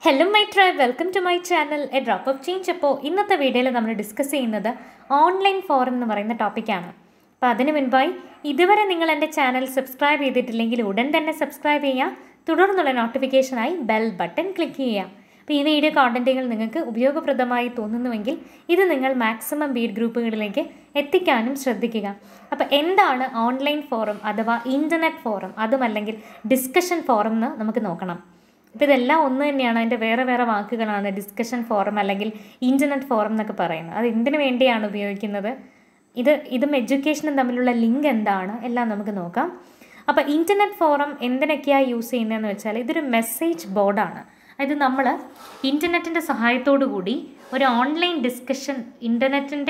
hello my try welcome to my channel a drop of change അപ്പോൾ ഇന്നത്തെ വീഡിയോയിൽ നമ്മൾ ഡിസ്കസ് ചെയ്യുന്നത് ഓൺലൈൻ ഫോറം എന്ന് പറയുന്ന ടോപ്പിക്കാണ് അപ്പോൾ അതിനു മുൻപായി ഇതുവരെ നിങ്ങൾ എൻ്റെ ചാനൽ സബ്സ്ക്രൈബ് ചെയ്തിട്ടില്ലെങ്കിൽ ഉടൻ തന്നെ സബ്സ്ക്രൈബ് ചെയ്യുക തുടർന്നുള്ള നോട്ടിഫിക്കേഷനായി ബെൽ ബട്ടൺ ക്ലിക്ക് ചെയ്യുക അപ്പോൾ ഈ വീഡിയോ കോണ്ടൻറ്റുകൾ നിങ്ങൾക്ക് ഉപയോഗപ്രദമായി തോന്നുന്നുവെങ്കിൽ ഇത് നിങ്ങൾ മാക്സിമം ബീഡ് ഗ്രൂപ്പുകളിലേക്ക് എത്തിക്കാനും ശ്രദ്ധിക്കുക അപ്പോൾ എന്താണ് ഓൺലൈൻ ഫോറം അഥവാ ഇൻ്റർനെറ്റ് ഫോറം അതുമല്ലെങ്കിൽ ഡിസ്കഷൻ ഫോറം എന്ന് നമുക്ക് നോക്കണം ഇപ്പോൾ ഇതെല്ലാം ഒന്ന് തന്നെയാണ് അതിൻ്റെ വേറെ വേറെ വാക്കുകളാണ് ഡിസ്കഷൻ ഫോറം അല്ലെങ്കിൽ ഇൻ്റർനെറ്റ് ഫോറം എന്നൊക്കെ പറയുന്നത് അത് എന്തിനു വേണ്ടിയാണ് ഉപയോഗിക്കുന്നത് ഇത് ഇതും എഡ്യൂക്കേഷനും തമ്മിലുള്ള ലിങ്ക് എന്താണ് എല്ലാം നമുക്ക് നോക്കാം അപ്പോൾ ഇൻ്റർനെറ്റ് ഫോറം എന്തിനൊക്കെയാണ് യൂസ് ചെയ്യുന്നതെന്ന് വെച്ചാൽ ഇതൊരു മെസ്സേജ് ബോർഡാണ് അതായത് നമ്മൾ ഇൻ്റർനെറ്റിൻ്റെ സഹായത്തോടു കൂടി ഒരു ഓൺലൈൻ ഡിസ്കഷൻ ഇൻ്റർനെറ്റിൻ്റെ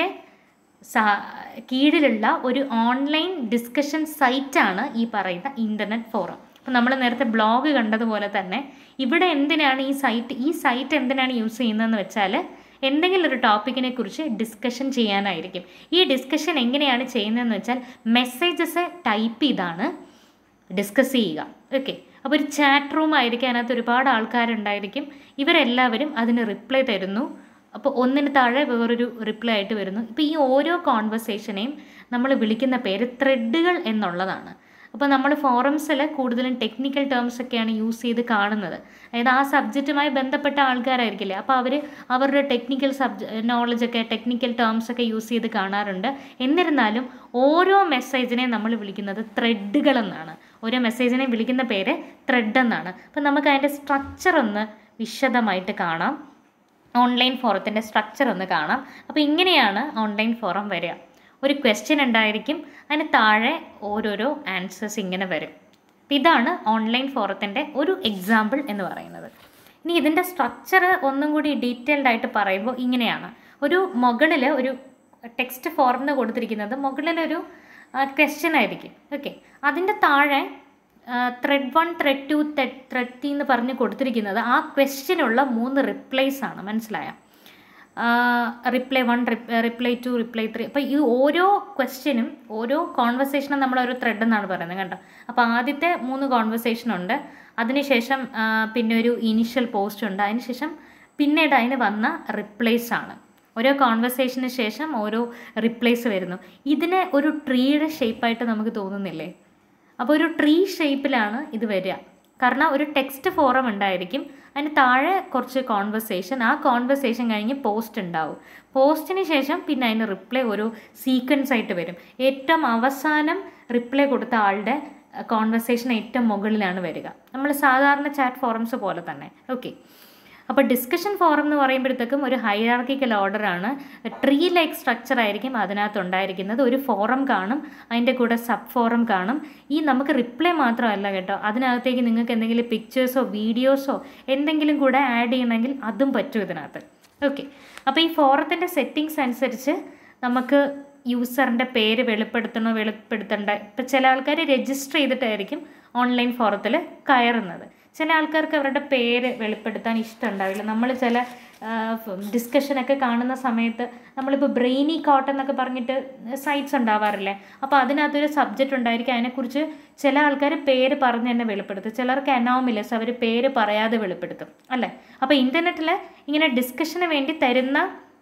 കീഴിലുള്ള ഒരു ഓൺലൈൻ ഡിസ്കഷൻ സൈറ്റാണ് ഈ പറയുന്ന ഇൻ്റർനെറ്റ് ഫോറം അപ്പോൾ നമ്മൾ നേരത്തെ ബ്ലോഗ് കണ്ടതുപോലെ തന്നെ ഇവിടെ എന്തിനാണ് ഈ സൈറ്റ് ഈ സൈറ്റ് എന്തിനാണ് യൂസ് ചെയ്യുന്നതെന്ന് വെച്ചാൽ എന്തെങ്കിലും ഒരു ടോപ്പിക്കിനെ കുറിച്ച് ഡിസ്കഷൻ ചെയ്യാനായിരിക്കും ഈ ഡിസ്കഷൻ എങ്ങനെയാണ് ചെയ്യുന്നതെന്ന് വെച്ചാൽ മെസ്സേജസ് ടൈപ്പ് ചെയ്താണ് ഡിസ്കസ് ചെയ്യുക ഓക്കെ അപ്പോൾ ഒരു ചാറ്റ് റൂം ആയിരിക്കും അതിനകത്ത് ഒരുപാട് ആൾക്കാരുണ്ടായിരിക്കും ഇവരെല്ലാവരും അതിന് റിപ്ലൈ തരുന്നു അപ്പോൾ ഒന്നിന് താഴെ വേറൊരു റിപ്ലൈ ആയിട്ട് വരുന്നു ഇപ്പോൾ ഈ ഓരോ കോൺവെർസേഷനെയും നമ്മൾ വിളിക്കുന്ന പേര് ത്രെഡുകൾ എന്നുള്ളതാണ് അപ്പോൾ നമ്മൾ ഫോറംസിൽ കൂടുതലും ടെക്നിക്കൽ ടേംസ് ഒക്കെയാണ് യൂസ് ചെയ്ത് കാണുന്നത് അതായത് ആ സബ്ജക്റ്റുമായി ബന്ധപ്പെട്ട ആൾക്കാരായിരിക്കില്ലേ അപ്പോൾ അവർ അവരുടെ ടെക്നിക്കൽ സബ്ജ നോളജൊക്കെ ടെക്നിക്കൽ ടേംസ് ഒക്കെ യൂസ് ചെയ്ത് കാണാറുണ്ട് എന്നിരുന്നാലും ഓരോ മെസ്സേജിനെ നമ്മൾ വിളിക്കുന്നത് ത്രെഡുകൾ എന്നാണ് ഓരോ മെസ്സേജിനെ വിളിക്കുന്ന പേര് ത്രെഡ് എന്നാണ് അപ്പോൾ നമുക്ക് അതിൻ്റെ സ്ട്രക്ചർ ഒന്ന് വിശദമായിട്ട് കാണാം ഓൺലൈൻ ഫോറത്തിൻ്റെ സ്ട്രക്ചർ ഒന്ന് കാണാം അപ്പോൾ ഇങ്ങനെയാണ് ഓൺലൈൻ ഫോറം വരിക ഒരു ക്വസ്റ്റ്യൻ ഉണ്ടായിരിക്കും അതിന് താഴെ ഓരോരോ ആൻസേഴ്സ് ഇങ്ങനെ വരും ഇതാണ് ഓൺലൈൻ ഫോറത്തിൻ്റെ ഒരു എക്സാമ്പിൾ എന്ന് പറയുന്നത് ഇനി ഇതിൻ്റെ സ്ട്രക്ചർ ഒന്നും കൂടി ഡീറ്റെയിൽഡ് ആയിട്ട് പറയുമ്പോൾ ഇങ്ങനെയാണ് ഒരു മുകളിൽ ഒരു ടെക്സ്റ്റ് ഫോർമിന് കൊടുത്തിരിക്കുന്നത് മുകളിലൊരു ക്വസ്റ്റ്യൻ ആയിരിക്കും ഓക്കെ അതിൻ്റെ താഴെ thread one thread two thread three എന്ന് പറഞ്ഞ് കൊടുത്തിരിക്കുന്നത് ആ ക്വസ്റ്റ്യനുള്ള മൂന്ന് റിപ്ലൈസ് ആണ് മനസ്സിലായോ reply one reply two reply three അപ്പോൾ ഈ ഓരോ ക്വസ്റ്റ്യനും ഓരോ കോൺവെർസേഷനും നമ്മൾ ഒരു ത്രെഡ് എന്നാണ് പറയുന്നത് കണ്ടോ അപ്പോൾ ആദ്യത്തെ മൂന്ന് കോൺവെർസേഷൻ ഉണ്ട് അതിനുശേഷം പിന്നെ ഒരു ഇനിഷ്യൽ പോസ്റ്റ് ഉണ്ട് അതിനുശേഷം പിന്നീട് അതിന് വന്ന റിപ്ലൈസ് ആണ് ഓരോ കോൺവെർസേഷന് ശേഷം ഓരോ റിപ്ലൈസ് വരുന്നു ഇതിനെ ഒരു ട്രീയുടെ ഷേപ്പായിട്ട് നമുക്ക് തോന്നുന്നില്ലേ അപ്പോൾ ഒരു ട്രീ ഷേപ്പിലാണ് ഇത് വരിക കാരണം ഒരു ടെക്സ്റ്റ് ഫോറം ഉണ്ടായിരിക്കും അതിന് താഴെ കുറച്ച് കോൺവെർസേഷൻ ആ കോൺവെർസേഷൻ കഴിഞ്ഞ് പോസ്റ്റ് ഉണ്ടാവും പോസ്റ്റിന് ശേഷം പിന്നെ അതിന് റിപ്ലൈ ഒരു സീക്വൻസ് ആയിട്ട് വരും ഏറ്റവും അവസാനം റിപ്ലൈ കൊടുത്ത ആളുടെ കോൺവെർസേഷൻ ഏറ്റവും മുകളിലാണ് വരിക നമ്മൾ സാധാരണ ചാറ്റ് ഫോറംസ് പോലെ തന്നെ ഓക്കെ അപ്പോൾ ഡിസ്കഷൻ ഫോറം എന്ന് പറയുമ്പോഴത്തേക്കും ഒരു ഹൈറാർക്കിക്കൽ ഓർഡറാണ് ട്രീ ലൈക്ക് സ്ട്രക്ചർ ആയിരിക്കും അതിനകത്ത് ഉണ്ടായിരിക്കുന്നത് ഒരു ഫോറം കാണും അതിൻ്റെ കൂടെ സബ് ഫോറം കാണും ഈ നമുക്ക് റിപ്ലൈ മാത്രമല്ല കേട്ടോ അതിനകത്തേക്ക് നിങ്ങൾക്ക് എന്തെങ്കിലും പിക്ചേഴ്സോ വീഡിയോസോ എന്തെങ്കിലും കൂടെ ആഡ് ചെയ്യണമെങ്കിൽ അതും പറ്റും ഇതിനകത്ത് ഓക്കെ അപ്പോൾ ഈ ഫോറത്തിൻ്റെ സെറ്റിങ്സ് അനുസരിച്ച് നമുക്ക് യൂസറിൻ്റെ പേര് വെളിപ്പെടുത്തണോ വെളിപ്പെടുത്തണ്ട ഇപ്പം ചില ആൾക്കാർ രജിസ്റ്റർ ചെയ്തിട്ടായിരിക്കും ഓൺലൈൻ ഫോറത്തിൽ കയറുന്നത് ചില ആൾക്കാർക്ക് അവരുടെ പേര് വെളിപ്പെടുത്താൻ ഇഷ്ടമുണ്ടാവില്ല നമ്മൾ ചില ഡിസ്കഷനൊക്കെ കാണുന്ന സമയത്ത് നമ്മളിപ്പോൾ ബ്രെയിനി കോട്ട് എന്നൊക്കെ പറഞ്ഞിട്ട് സൈറ്റ്സ് ഉണ്ടാവാറില്ലേ അപ്പോൾ അതിനകത്തൊരു സബ്ജക്റ്റ് ഉണ്ടായിരിക്കും അതിനെക്കുറിച്ച് ചില ആൾക്കാർ പേര് പറഞ്ഞ് തന്നെ വെളിപ്പെടുത്തും ചിലർക്ക് അനോമിലസ് അവർ പേര് പറയാതെ വെളിപ്പെടുത്തും അല്ലേ അപ്പോൾ ഇൻ്റർനെറ്റിൽ ഇങ്ങനെ ഡിസ്കഷന് വേണ്ടി തരുന്ന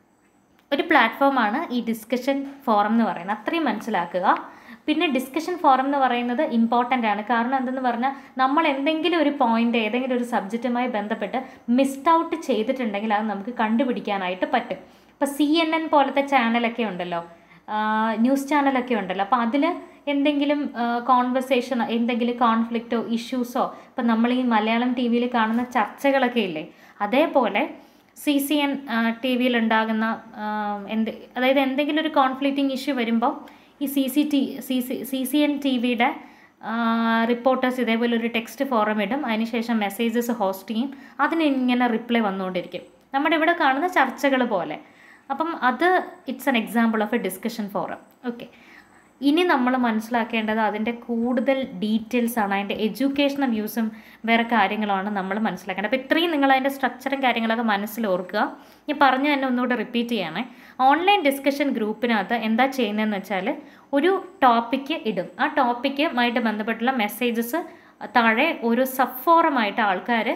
ഒരു പ്ലാറ്റ്ഫോമാണ് ഈ ഡിസ്കഷൻ ഫോറം എന്ന് പറയുന്നത് അത്രയും മനസ്സിലാക്കുക പിന്നെ ഡിസ്കഷൻ ഫോറം എന്ന് പറയുന്നത് ഇമ്പോർട്ടൻ്റ് ആണ് കാരണം എന്തെന്ന് പറഞ്ഞാൽ നമ്മൾ എന്തെങ്കിലും ഒരു പോയിന്റ് ഏതെങ്കിലും ഒരു സബ്ജക്റ്റുമായി ബന്ധപ്പെട്ട് മിസ്ഡ് ഔട്ട് ചെയ്തിട്ടുണ്ടെങ്കിൽ അത് നമുക്ക് കണ്ടുപിടിക്കാനായിട്ട് പറ്റും ഇപ്പോൾ സി എൻ എൻ പോലത്തെ ചാനലൊക്കെ ഉണ്ടല്ലോ ന്യൂസ് ചാനലൊക്കെ ഉണ്ടല്ലോ അപ്പോൾ അതിൽ എന്തെങ്കിലും കോൺവെർസേഷൻ എന്തെങ്കിലും കോൺഫ്ലിക്റ്റോ ഇഷ്യൂസോ ഇപ്പം നമ്മൾ ഈ മലയാളം ടി വിയിൽ കാണുന്ന ചർച്ചകളൊക്കെ ഇല്ലേ അതേപോലെ സി സി എൻ ടി വിയിൽ ഉണ്ടാകുന്ന എന്ത് അതായത് എന്തെങ്കിലും ഒരു കോൺഫ്ലിക്റ്റിംഗ് ഇഷ്യൂ വരുമ്പോൾ ഈ C C T C C C C N T വിയുടെ റിപ്പോർട്ടേഴ്സ് ഇതേപോലെ ഒരു ടെക്സ്റ്റ് ഫോറം ഇടും അതിനുശേഷം മെസ്സേജസ് ഹോസ്റ്റ് ചെയ്യും അതിന് ഇങ്ങനെ റിപ്ലൈ വന്നുകൊണ്ടിരിക്കും നമ്മുടെ ഇവിടെ കാണുന്ന ചർച്ചകൾ പോലെ അപ്പം അത് it's an example of a discussion forum okay ഇനി നമ്മൾ മനസ്സിലാക്കേണ്ടത് അതിൻ്റെ കൂടുതൽ ഡീറ്റെയിൽസ് ആണ് അതിൻ്റെ എഡ്യൂക്കേഷണൽ വ്യൂസും വേറെ കാര്യങ്ങളാണ് നമ്മൾ മനസ്സിലാക്കേണ്ടത് അപ്പോൾ ഇത്രയും നിങ്ങൾ അതിൻ്റെ സ്ട്രക്ചറും കാര്യങ്ങളൊക്കെ മനസ്സിൽ ഓർക്കുക ഞാൻ പറഞ്ഞു തന്നെ ഒന്നുകൂടെ റിപ്പീറ്റ് ചെയ്യണേ ഓൺലൈൻ ഡിസ്കഷൻ ഗ്രൂപ്പിനകത്ത് എന്താ ചെയ്യുന്നതെന്ന് വെച്ചാൽ ഒരു ടോപ്പിക്ക് ഇടും ആ ടോപ്പിക്കുമായിട്ട് ബന്ധപ്പെട്ടുള്ള മെസ്സേജസ് താഴെ ഒരു സബ് ഫോറമായിട്ട് ആൾക്കാർ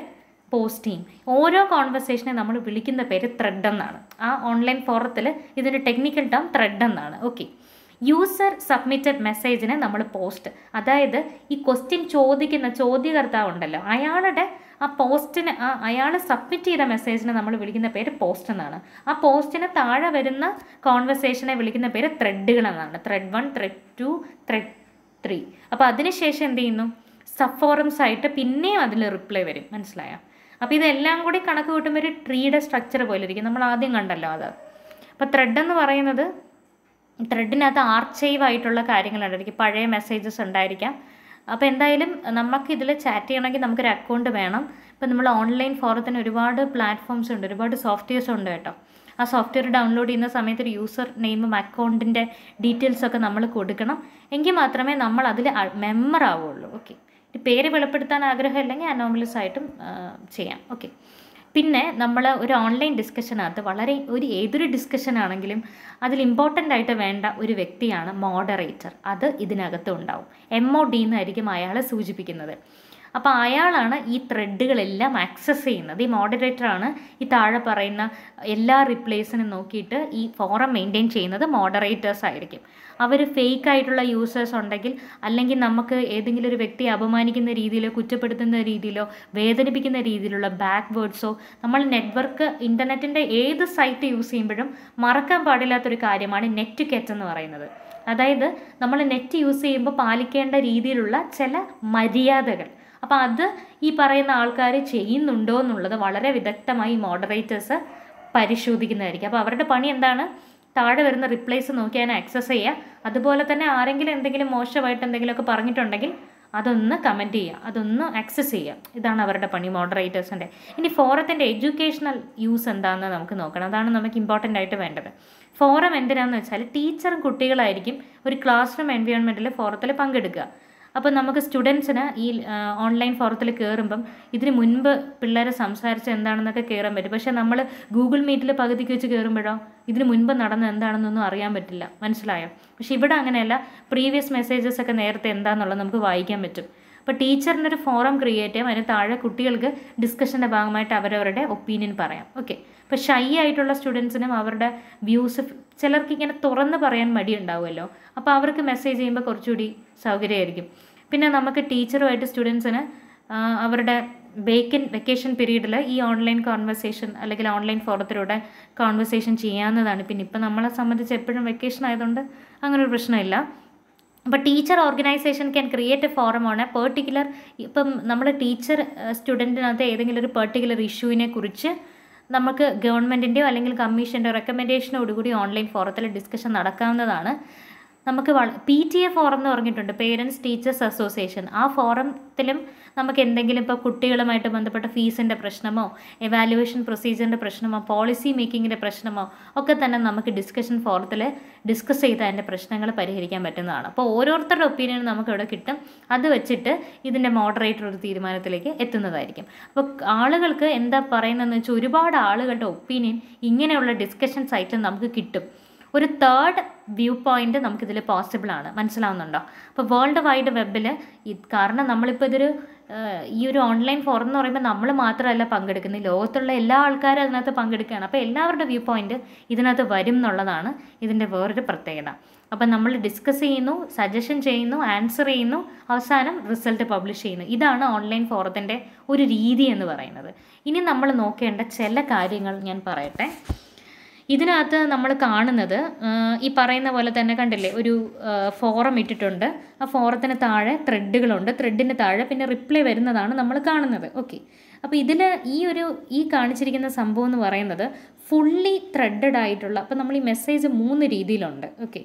പോസ്റ്റ് ചെയ്യും ഓരോ കോൺവെർസേഷനെ നമ്മൾ വിളിക്കുന്ന പേര് ത്രെഡ് എന്നാണ് ആ ഓൺലൈൻ ഫോറത്തിൽ ഇതിൻ്റെ ടെക്നിക്കൽ ടേം ത്രെഡ് എന്നാണ് ഓക്കെ യൂസർ സബ്മിറ്റഡ് മെസ്സേജിനെ നമ്മൾ പോസ്റ്റ് അതായത് ഈ ക്വസ്റ്റ്യൻ ചോദിക്കുന്ന ചോദ്യകർത്താവ് ഉണ്ടല്ലോ അയാളുടെ ആ പോസ്റ്റിന് ആ അയാൾ സബ്മിറ്റ് ചെയ്ത മെസ്സേജിനെ നമ്മൾ വിളിക്കുന്ന പേര് പോസ്റ്റ് എന്നാണ് ആ പോസ്റ്റിന് താഴെ വരുന്ന കോൺവെർസേഷനെ വിളിക്കുന്ന പേര് ത്രെഡുകൾ എന്നാണ് thread one thread two thread three അപ്പോൾ അതിനുശേഷം എന്ത് ചെയ്യുന്നു സബ് ഫോറംസ് ആയിട്ട് പിന്നെയും അതിൽ റിപ്ലൈ വരും മനസ്സിലായോ അപ്പോൾ ഇതെല്ലാം കൂടി കണക്ക് കൂട്ടുമ്പോൾ ഒരു ട്രീയുടെ സ്ട്രക്ചർ പോലെ ഇരിക്കും നമ്മൾ ആദ്യം കണ്ടല്ലോ അത് അപ്പോൾ ത്രെഡ് എന്ന് പറയുന്നത് ത്രെഡിനകത്ത് ആർച്ചൈവ് ആയിട്ടുള്ള കാര്യങ്ങളുണ്ടായിരിക്കും പഴയ മെസ്സേജസ് ഉണ്ടായിരിക്കാം അപ്പോൾ എന്തായാലും നമുക്ക് ഇതിൽ ചാറ്റ് ചെയ്യണമെങ്കിൽ നമുക്കൊരു അക്കൗണ്ട് വേണം ഇപ്പം നമ്മൾ ഓൺലൈൻ ഫോറത്തിന് ഒരുപാട് പ്ലാറ്റ്ഫോംസ് ഉണ്ട് ഒരുപാട് സോഫ്റ്റ്വെയർസ് ഉണ്ട് കേട്ടോ ആ സോഫ്റ്റ്വെയർ ഡൗൺലോഡ് ചെയ്യുന്ന സമയത്ത് ഒരു യൂസർ നെയിമും അക്കൗണ്ടിൻ്റെ ഡീറ്റെയിൽസ് ഒക്കെ നമ്മൾ കൊടുക്കണം എങ്കിൽ മാത്രമേ നമ്മൾ അതിൽ മെമ്പർ ആവുള്ളൂ ഓക്കെ പേര് വെളിപ്പെടുത്താൻ ആഗ്രഹമില്ലെങ്കിൽ അനോമലസ് ആയിട്ടും ആ, ചെയ്യാം ഓക്കെ പിന്നെ നമ്മൾ ഒരു ഓൺലൈൻ ഡിസ്കഷനകത്ത് വളരെ ഒരു ഏതൊരു ഡിസ്കഷൻ ആണെങ്കിലും അതിൽ ഇമ്പോർട്ടൻ്റ് ആയിട്ട് വേണ്ട ഒരു വ്യക്തിയാണ് മോഡറേറ്റർ അത് ഇതിനകത്ത് ഉണ്ടാവും എം ഒ ഡി എന്നായിരിക്കും അയാളെ സൂചിപ്പിക്കുന്നത് അപ്പോൾ അയാളാണ് ഈ ത്രെഡുകളെല്ലാം ആക്സസ് ചെയ്യുന്നത് ഈ മോഡറേറ്ററാണ് ഈ താഴെ പറയുന്ന എല്ലാ റിപ്ലേസിനും നോക്കിയിട്ട് ഈ ഫോറം മെയിൻറ്റെയിൻ ചെയ്യുന്നത് മോഡറേറ്റേഴ്സ് ആയിരിക്കും അവർ ഫേക്ക് ആയിട്ടുള്ള യൂസേഴ്സ് ഉണ്ടെങ്കിൽ അല്ലെങ്കിൽ നമുക്ക് ഏതെങ്കിലും ഒരു വ്യക്തിയെ അപമാനിക്കുന്ന രീതിയിലോ കുറ്റപ്പെടുത്തുന്ന രീതിയിലോ വേദനിപ്പിക്കുന്ന രീതിയിലുള്ള ബാക്ക് വേർഡ്സോ നമ്മൾ നെറ്റ്വർക്ക് ഇൻ്റർനെറ്റിൻ്റെ ഏത് സൈറ്റ് യൂസ് ചെയ്യുമ്പോഴും മറക്കാൻ പാടില്ലാത്തൊരു കാര്യമാണ് നെറ്റ് കെറ്റ് എന്ന് പറയുന്നത് അതായത് നമ്മൾ നെറ്റ് യൂസ് ചെയ്യുമ്പോൾ പാലിക്കേണ്ട രീതിയിലുള്ള ചില മര്യാദകൾ അപ്പോൾ അത് ഈ പറയുന്ന ആൾക്കാർ ചെയ്യുന്നുണ്ടോ എന്നുള്ളത് വളരെ വിദഗ്ധമായി മോഡറേറ്റേഴ്സ് പരിശോധിക്കുന്നതായിരിക്കും അപ്പോൾ അവരുടെ പണി എന്താണ് താഴെ വരുന്ന റിപ്ലൈസ് നോക്കി അതിനെ ആക്സസ് ചെയ്യുക അതുപോലെ തന്നെ ആരെങ്കിലും എന്തെങ്കിലും മോശമായിട്ട് എന്തെങ്കിലുമൊക്കെ പറഞ്ഞിട്ടുണ്ടെങ്കിൽ അതൊന്ന് കമൻറ്റ് ചെയ്യുക അതൊന്ന് ആക്സസ് ചെയ്യുക ഇതാണ് അവരുടെ പണി മോഡറേറ്റേഴ്സിൻ്റെ ഇനി ഫോറത്തിൻ്റെ എഡ്യൂക്കേഷണൽ യൂസ് എന്താണെന്ന് നമുക്ക് നോക്കണം അതാണ് നമുക്ക് ഇമ്പോർട്ടൻ്റ് ആയിട്ട് വേണ്ടത് ഫോറം എന്തിനാന്ന് വെച്ചാൽ ടീച്ചറും കുട്ടികളായിരിക്കും ഒരു ക്ലാസ് റൂം എൻവയോൺമെൻറ്റിൽ ഫോറത്തിൽ പങ്കെടുക്കുക അപ്പോൾ നമുക്ക് സ്റ്റുഡൻസിന് ഈ ഓൺലൈൻ ഫോറത്തിൽ കയറുമ്പം ഇതിന് മുൻപ് പിള്ളേരെ സംസാരിച്ച് എന്താണെന്നൊക്കെ കയറാൻ പറ്റും പക്ഷേ നമ്മൾ ഗൂഗിൾ മീറ്റിൽ പകുതിക്ക് വെച്ച് കയറുമ്പോഴോ ഇതിന് മുൻപ് നടന്ന എന്താണെന്നൊന്നും അറിയാൻ പറ്റില്ല മനസ്സിലായോ പക്ഷേ ഇവിടെ അങ്ങനെയല്ല പ്രീവിയസ് മെസ്സേജസ് ഒക്കെ നേരത്തെ എന്താണെന്നുള്ളത് നമുക്ക് വായിക്കാൻ പറ്റും അപ്പോൾ ടീച്ചറിൻ്റെ ഒരു ഫോറം ക്രിയേറ്റ് ചെയ്യാം അതിന് താഴെ കുട്ടികൾക്ക് ഡിസ്കഷൻ്റെ ഭാഗമായിട്ട് അവരവരുടെ ഒപ്പീനിയൻ പറയാം ഓക്കെ ഇപ്പോൾ ഷൈ ആയിട്ടുള്ള സ്റ്റുഡൻസിനും അവരുടെ വ്യൂസ് ചിലർക്ക് ഇങ്ങനെ തുറന്ന് പറയാൻ മടി ഉണ്ടാവുമല്ലോ അപ്പോൾ അവർക്ക് മെസ്സേജ് ചെയ്യുമ്പോൾ കുറച്ചുകൂടി സൗകര്യമായിരിക്കും പിന്നെ നമുക്ക് ടീച്ചറുമായിട്ട് സ്റ്റുഡൻസിന് അവരുടെ വേക്കൻ വെക്കേഷൻ പീരീഡിൽ ഈ ഓൺലൈൻ കോൺവെർസേഷൻ അല്ലെങ്കിൽ ഓൺലൈൻ ഫോറത്തിലൂടെ കോൺവെർസേഷൻ ചെയ്യാവുന്നതാണ് പിന്നെ ഇപ്പം നമ്മളെ സംബന്ധിച്ച് എപ്പോഴും വെക്കേഷൻ ആയതുകൊണ്ട് അങ്ങനെ ഒരു പ്രശ്നമില്ല അപ്പോൾ teacher organisation can create a forum on a particular ഇപ്പം നമ്മൾ ടീച്ചർ സ്റ്റുഡൻറ്റിനകത്ത് ഏതെങ്കിലും ഒരു പെർട്ടിക്കുലർ ഇഷ്യൂവിനെ കുറിച്ച് നമുക്ക് ഗവൺമെൻറ്റിൻ്റെയോ അല്ലെങ്കിൽ കമ്മീഷൻ്റെയോ റെക്കമെൻഡേഷനോടുകൂടി ഓൺലൈൻ ഫോറത്തിൽ ഡിസ്കഷൻ നടക്കാവുന്നതാണ് നമുക്ക് വള പി ടി എ ഫോറം എന്ന് പറഞ്ഞിട്ടുണ്ട് പേരൻസ് ടീച്ചേഴ്സ് അസോസിയേഷൻ ആ ഫോറത്തിലും നമുക്ക് എന്തെങ്കിലും ഇപ്പോൾ കുട്ടികളുമായിട്ട് ബന്ധപ്പെട്ട ഫീസിൻ്റെ പ്രശ്നമോ എവാലുവേഷൻ പ്രൊസീജിയറിൻ്റെ പ്രശ്നമോ പോളിസി മേക്കിങ്ങിൻ്റെ പ്രശ്നമോ ഒക്കെ തന്നെ നമുക്ക് ഡിസ്കഷൻ ഫോറത്തിൽ ഡിസ്കസ് ചെയ്ത് അതിൻ്റെ പ്രശ്നങ്ങൾ പരിഹരിക്കാൻ പറ്റുന്നതാണ് അപ്പോൾ ഓരോരുത്തരുടെ ഒപ്പീനിയൻ നമുക്ക് ഇവിടെ കിട്ടും അത് വെച്ചിട്ട് ഇതിൻ്റെ മോഡറേറ്റർ ഒരു തീരുമാനത്തിലേക്ക് എത്തുന്നതായിരിക്കും അപ്പോൾ ആളുകൾക്ക് എന്താ പറയുന്നതെന്ന് വെച്ചാൽ ഒരുപാട് ആളുകളുടെ ഒപ്പീനിയൻ ഇങ്ങനെയുള്ള ഡിസ്കഷൻ സൈറ്റിൽ നമുക്ക് കിട്ടും ഒരു തേർഡ് വ്യൂ പോയിന്റ് നമുക്കിതിൽ പോസിബിൾ ആണ് മനസ്സിലാവുന്നുണ്ടോ അപ്പോൾ വേൾഡ് വൈഡ് വെബിൽ കാരണം നമ്മളിപ്പോൾ ഇതൊരു ഏഹ്, ഈ ഒരു ഓൺലൈൻ ഫോറം എന്ന് പറയുമ്പോൾ നമ്മൾ മാത്രമല്ല പങ്കെടുക്കുന്നത് ലോകത്തുള്ള എല്ലാ ആൾക്കാരും അതിനകത്ത് പങ്കെടുക്കുകയാണ് അപ്പോൾ എല്ലാവരുടെ വ്യൂ പോയിന്റ് ഇതിനകത്ത് വരും എന്നുള്ളതാണ് ഇതിൻ്റെ വേറൊരു പ്രത്യേകത അപ്പം നമ്മൾ ഡിസ്കസ് ചെയ്യുന്നു സജഷൻ ചെയ്യുന്നു ആൻസർ ചെയ്യുന്നു അവസാനം റിസൾട്ട് പബ്ലിഷ് ചെയ്യുന്നു ഇതാണ് ഓൺലൈൻ ഫോറത്തിൻ്റെ ഒരു രീതി എന്ന് പറയുന്നത് ഇനി നമ്മൾ നോക്കേണ്ട ചില കാര്യങ്ങൾ ഞാൻ പറയട്ടെ ഇതിനകത്ത് നമ്മൾ കാണുന്നത് ആ, ഈ പറയുന്ന പോലെ തന്നെ കണ്ടില്ലേ ഒരു ഫോറം ഇട്ടിട്ടുണ്ട് ആ ഫോറത്തിന് താഴെ ത്രെഡുകളുണ്ട് ത്രെഡിന് താഴെ പിന്നെ റിപ്ലൈ വരുന്നതാണ് നമ്മൾ കാണുന്നത് ഓക്കെ അപ്പോൾ ഇതിൽ ഈ ഒരു ഈ കാണിച്ചിരിക്കുന്ന സംഭവം എന്ന് പറയുന്നത് ഫുള്ളി ത്രെഡഡ് ആയിട്ടുള്ള അപ്പോൾ നമ്മൾ ഈ മെസ്സേജ് മൂന്ന് രീതിയിലുണ്ട് ഓക്കെ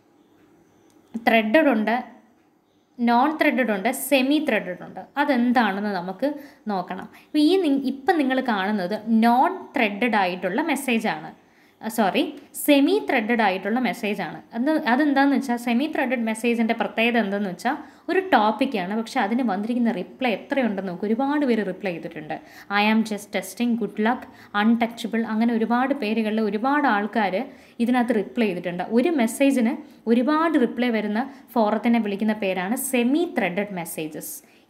ത്രെഡഡ് ഉണ്ട് നോൺ ത്രെഡഡ് ഉണ്ട് സെമി ത്രെഡഡ് ഉണ്ട് അതെന്താണെന്ന് നമുക്ക് നോക്കണം അപ്പോൾ ഈ നി- ഇപ്പം നിങ്ങൾ കാണുന്നത് നോൺ ത്രെഡഡ് ആയിട്ടുള്ള മെസ്സേജാണ് സോറി സെമി ത്രെഡഡ് ആയിട്ടുള്ള മെസ്സേജാണ് അത് അതെന്താണെന്ന് വെച്ചാൽ സെമി ത്രെഡഡ് മെസ്സേജിൻ്റെ പ്രത്യേകത എന്തെന്ന് വെച്ചാൽ ഒരു ടോപ്പിക്കാണ് പക്ഷെ അതിന് വന്നിരിക്കുന്ന റിപ്ലൈ എത്രയുണ്ടെന്ന് നോക്കും ഒരുപാട് പേര് റിപ്ലൈ ചെയ്തിട്ടുണ്ട് I am just testing good luck untouchable അങ്ങനെ ഒരുപാട് പേരുകളിൽ ഒരുപാട് ആൾക്കാർ ഇതിനകത്ത് റിപ്ലൈ ചെയ്തിട്ടുണ്ട് ഒരു മെസ്സേജിന് ഒരുപാട് റിപ്ലൈ വരുന്ന ഫോറത്തിനെ വിളിക്കുന്ന പേരാണ് സെമി ത്രെഡഡ് മെസ്സേജസ്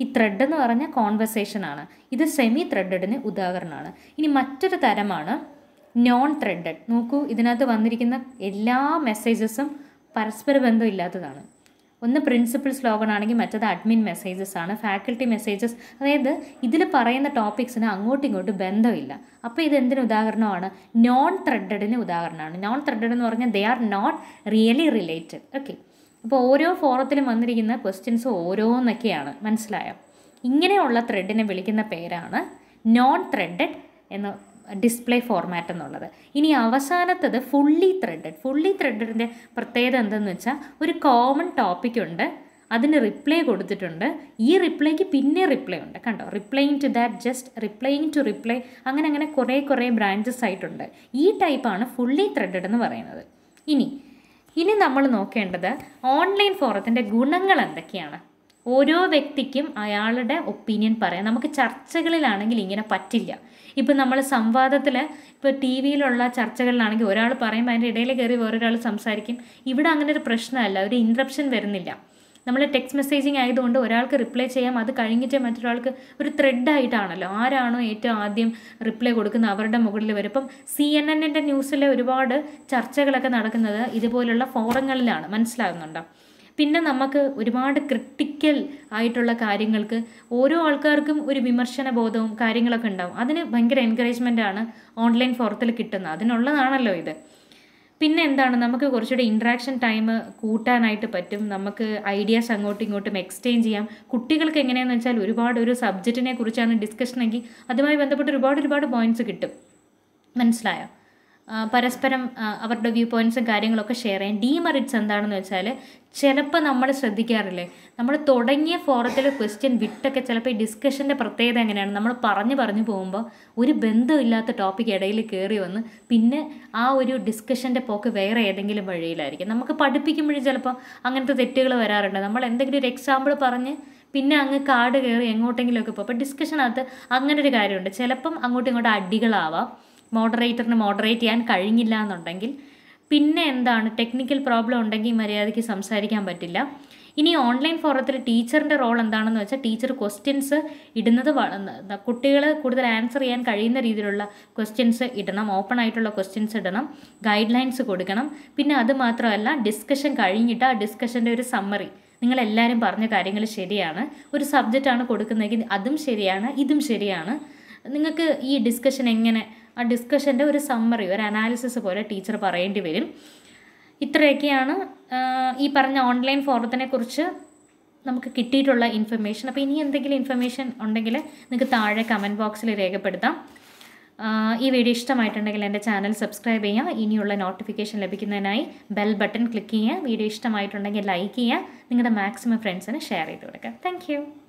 ഈ ത്രെഡ് എന്ന് പറഞ്ഞാൽ കോൺവെർസേഷൻ ആണ് ഇത് സെമി ത്രെഡഡിന് ഉദാഹരണമാണ് ഇനി മറ്റൊരു തരമാണ് നോൺ ത്രെഡഡ് നോക്കൂ ഇതിനകത്ത് വന്നിരിക്കുന്ന എല്ലാ മെസ്സേജസും പരസ്പര ബന്ധമില്ലാത്തതാണ് ഒന്ന് പ്രിൻസിപ്പൽ സ്ലോഗൺ ആണെങ്കിൽ മറ്റത് അഡ്മിൻ മെസ്സേജസ് ആണ് ഫാക്കൽറ്റി മെസ്സേജസ് അതായത് ഇതിൽ പറയുന്ന ടോപ്പിക്സിന് അങ്ങോട്ടും ഇങ്ങോട്ടും ബന്ധമില്ല അപ്പോൾ ഇത് എന്തിന് ഉദാഹരണമാണ് നോൺ ത്രെഡഡിന് ഉദാഹരണമാണ് നോൺ ത്രെഡഡ് എന്ന് പറഞ്ഞാൽ they are not really related okay അപ്പോൾ ഓരോ ഫോറത്തിലും വന്നിരിക്കുന്ന ക്വസ്റ്റ്യൻസ് ഓരോന്നൊക്കെയാണ് മനസ്സിലായോ ഇങ്ങനെയുള്ള ത്രെഡിനെ വിളിക്കുന്ന പേരാണ് നോൺ ത്രെഡഡ് എന്ന ഡിസ്പ്ലേ ഫോർമാറ്റ് എന്നുള്ളത് ഇനി അവസാനത്തത് ഫുള്ളി ത്രെഡഡ് ഫുള്ളി ത്രെഡഡിൻ്റെ പ്രത്യേകത എന്തെന്ന് വെച്ചാൽ ഒരു കോമൺ ടോപ്പിക് ഉണ്ട് അതിന് റിപ്ലൈ കൊടുത്തിട്ടുണ്ട് ഈ റിപ്ലൈക്ക് പിന്നെ റിപ്ലൈ ഉണ്ട് കണ്ടോ replying to that just replying to reply അങ്ങനെ അങ്ങനെ കുറേ കുറേ ബ്രാഞ്ചസ് ആയിട്ടുണ്ട് ഈ ടൈപ്പാണ് ഫുള്ളി ത്രെഡഡ് എന്ന് പറയുന്നത് ഇനി ഇനി നമ്മൾ നോക്കേണ്ടത് ഓൺലൈൻ ഫോറത്തിൻ്റെ ഗുണങ്ങൾ എന്തൊക്കെയാണ് ഓരോ വ്യക്തിക്കും അയാളുടെ ഒപ്പീനിയൻ പറയാം നമുക്ക് ചർച്ചകളിലാണെങ്കിൽ ഇങ്ങനെ പറ്റില്ല ഇപ്പം നമ്മൾ സംവാദത്തിൽ ഇപ്പോൾ ടി വിയിലുള്ള ചർച്ചകളിലാണെങ്കിൽ ഒരാൾ പറയുമ്പോൾ അതിൻ്റെ ഇടയിൽ കയറി വേറൊരാൾ സംസാരിക്കും ഇവിടെ അങ്ങനെ ഒരു പ്രശ്നമല്ല ഒരു ഇൻട്രപ്ഷൻ വരുന്നില്ല നമ്മൾ ടെക്സ്റ്റ് മെസ്സേജിങ് ആയതുകൊണ്ട് ഒരാൾക്ക് റിപ്ലൈ ചെയ്യാം അത് കഴിഞ്ഞിട്ട് മറ്റൊരാൾക്ക് ഒരു ത്രെഡായിട്ടാണല്ലോ ആരാണോ ഏറ്റവും ആദ്യം റിപ്ലൈ കൊടുക്കുന്ന അവരുടെ മുകളിൽ വരും ഇപ്പം സി എൻ എന്നിൻ്റെ ന്യൂസിലെ ഒരുപാട് ചർച്ചകളൊക്കെ നടക്കുന്നത് ഇതുപോലുള്ള ഫോറങ്ങളിലാണ് മനസ്സിലാകുന്നുണ്ടോ പിന്നെ നമുക്ക് ഒരുപാട് ക്രിട്ടിക്കൽ ആയിട്ടുള്ള കാര്യങ്ങൾക്ക് ഓരോ ആൾക്കാർക്കും ഒരു വിമർശന ബോധവും കാര്യങ്ങളൊക്കെ ഉണ്ടാവും അതിന് ഭയങ്കര എൻകറേജ്മെൻ്റ് ആണ് ഓൺലൈൻ ഫോറത്തിൽ കിട്ടുന്നത് അതിനുള്ളതാണല്ലോ ഇത് പിന്നെ എന്താണ് നമുക്ക് കുറച്ചുകൂടി ഇൻട്രാക്ഷൻ ടൈം കൂട്ടാനായിട്ട് പറ്റും നമുക്ക് ഐഡിയാസ് അങ്ങോട്ടും ഇങ്ങോട്ടും എക്സ്ചേഞ്ച് ചെയ്യാം കുട്ടികൾക്ക് എങ്ങനെയാണെന്ന് വെച്ചാൽ ഒരുപാട് ഒരു സബ്ജക്റ്റിനെ കുറിച്ചാണ് ഡിസ്കഷൻ എങ്കിൽ അതുമായി ബന്ധപ്പെട്ട് ഒരുപാട് ഒരുപാട് പോയിന്റ്സ് കിട്ടും മനസ്സിലായോ ആ, പരസ്പരം ആ, അവരുടെ വ്യൂ പോയിൻറ്റ്സും കാര്യങ്ങളൊക്കെ ഷെയർ ചെയ്യാം ഡീമെറിറ്റ്സ് എന്താണെന്ന് വെച്ചാൽ ചിലപ്പോൾ നമ്മൾ ശ്രദ്ധിക്കാറില്ലേ നമ്മൾ തുടങ്ങിയ ഫോറത്തിൽ ക്വസ്റ്റ്യൻ വിട്ടൊക്കെ ചിലപ്പോൾ ഈ ഡിസ്കഷൻ്റെ പ്രത്യേകത എങ്ങനെയാണ് നമ്മൾ പറഞ്ഞു പറഞ്ഞു പോകുമ്പോൾ ഒരു ബന്ധമില്ലാത്ത ടോപ്പിക് ഇടയിൽ കയറി വന്ന് പിന്നെ ആ ഒരു ഡിസ്കഷൻ്റെ പോക്ക് വേറെ ഏതെങ്കിലും വഴിയിലായിരിക്കും നമുക്ക് പഠിപ്പിക്കുമ്പോഴും ചിലപ്പോൾ അങ്ങനത്തെ തെറ്റുകൾ വരാറുണ്ട് നമ്മൾ എന്തെങ്കിലും ഒരു എക്സാമ്പിൾ പറഞ്ഞ് പിന്നെ അങ്ങ് കാട് കയറി എങ്ങോട്ടെങ്കിലുമൊക്കെ പോകും അപ്പോൾ ഡിസ്കഷനകത്ത് അങ്ങനെ ഒരു കാര്യമുണ്ട് ചിലപ്പം അങ്ങോട്ടും ഇങ്ങോട്ടും അടികളാവാം മോഡറേറ്ററിന് മോഡറേറ്റ് ചെയ്യാൻ കഴിഞ്ഞില്ല എന്നുണ്ടെങ്കിൽ പിന്നെ എന്താണ് ടെക്നിക്കൽ പ്രോബ്ലം ഉണ്ടെങ്കിൽ മര്യാദയ്ക്ക് സംസാരിക്കാൻ പറ്റില്ല ഇനി ഓൺലൈൻ ഫോറത്തിൽ ടീച്ചറിൻ്റെ റോൾ എന്താണെന്ന് വെച്ചാൽ ടീച്ചർ ക്വസ്റ്റ്യൻസ് ഇടുന്നത് കുട്ടികൾ കൂടുതൽ ആൻസർ ചെയ്യാൻ കഴിയുന്ന രീതിയിലുള്ള ക്വസ്റ്റ്യൻസ് ഇടണം ഓപ്പൺ ആയിട്ടുള്ള ക്വസ്റ്റ്യൻസ് ഇടണം ഗൈഡ് ലൈൻസ് കൊടുക്കണം പിന്നെ അത് മാത്രമല്ല ഡിസ്കഷൻ കഴിഞ്ഞിട്ട് ആ ഡിസ്കഷൻ്റെ ഒരു സമ്മറി നിങ്ങളെല്ലാവരും പറഞ്ഞ കാര്യങ്ങൾ ശരിയാണ് ഒരു സബ്ജക്റ്റാണ് കൊടുക്കുന്നതെങ്കിൽ അതും ശരിയാണ് ഇതും ശരിയാണ് നിങ്ങൾക്ക് ഈ ഡിസ്കഷൻ എങ്ങനെ ആ ഡിസ്കഷൻ്റെ ഒരു സമ്മറി ഒരു അനാലിസിസ് പോലെ ടീച്ചർ പറയേണ്ടി വരും ഇത്രയൊക്കെയാണ് ആ, ഈ പറഞ്ഞ ഓൺലൈൻ ഫോറത്തിനെ കുറിച്ച് നമുക്ക് കിട്ടിയിട്ടുള്ള ഇൻഫർമേഷൻ അപ്പോൾ ഇനി എന്തെങ്കിലും ഇൻഫർമേഷൻ ഉണ്ടെങ്കിൽ നിങ്ങൾക്ക് താഴെ കമൻറ്റ് ബോക്സിൽ രേഖപ്പെടുത്താം ആ, ഈ വീഡിയോ ഇഷ്ടമായിട്ടുണ്ടെങ്കിൽ എൻ്റെ ചാനൽ സബ്സ്ക്രൈബ് ചെയ്യുക ഇനിയുള്ള നോട്ടിഫിക്കേഷൻ ലഭിക്കുന്നതിനായി ബെൽ ബട്ടൺ ക്ലിക്ക് ചെയ്യുക വീഡിയോ ഇഷ്ടമായിട്ടുണ്ടെങ്കിൽ ലൈക്ക് ചെയ്യുക നിങ്ങളുടെ മാക്സിമം ഫ്രണ്ട്സിന് ഷെയർ ചെയ്ത് കൊടുക്കുക താങ്ക്